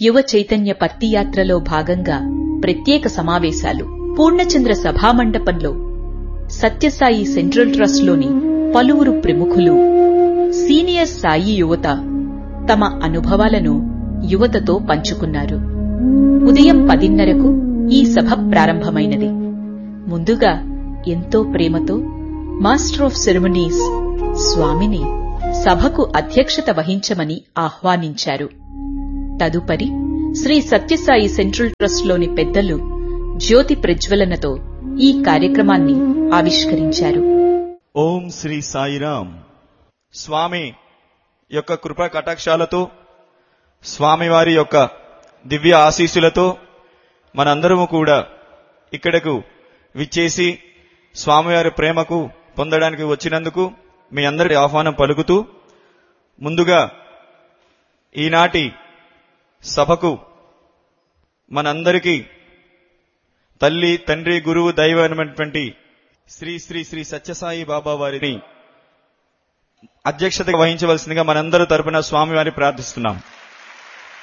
యువ చైతన్య పత్తి యాత్రలో భాగంగా ప్రత్యేక సమావేశాలు పూర్ణచంద్ర సభామండపంలో సత్యసాయి సెంట్రల్ ట్రస్ట్లోని పలువురు ప్రముఖులు సీనియర్ సాయి యువత తమ అనుభవాలను యువతతో పంచుకున్నారు ఉదయం పదిన్నరకు ఈ సభ ప్రారంభమైనది ముందుగా ఎంతో ప్రేమతో మాస్టర్ ఆఫ్ సెరమనీస్ స్వామిని సభకు అధ్యక్షత వహించమని ఆహ్వానించారు తదుపరి శ్రీ సత్యసాయి సెంట్రల్ ట్రస్ట్లోని పెద్దలు జ్యోతి ప్రజ్వలనతో ఈ కార్యక్రమాన్ని ఆవిష్కరించారు ఓం శ్రీ సాయిరాం స్వామి యొక్క కృపా కటాక్షాలతో స్వామివారి యొక్క దివ్య ఆశీస్సులతో మనందరము కూడా ఇక్కడకు విచ్చేసి స్వామివారి ప్రేమకు పొందడానికి వచ్చినందుకు మీ అందరి ఆహ్వానం పలుకుతూ ముందుగా ఈనాటి సభకు మనందరికీ తల్లి తండ్రి గురువు దైవమైనటువంటి శ్రీ శ్రీ శ్రీ సత్యసాయి బాబా వారిని అధ్యక్షత వహించవలసిందిగా మనందరూ తరపున స్వామివారి ప్రార్థిస్తున్నాం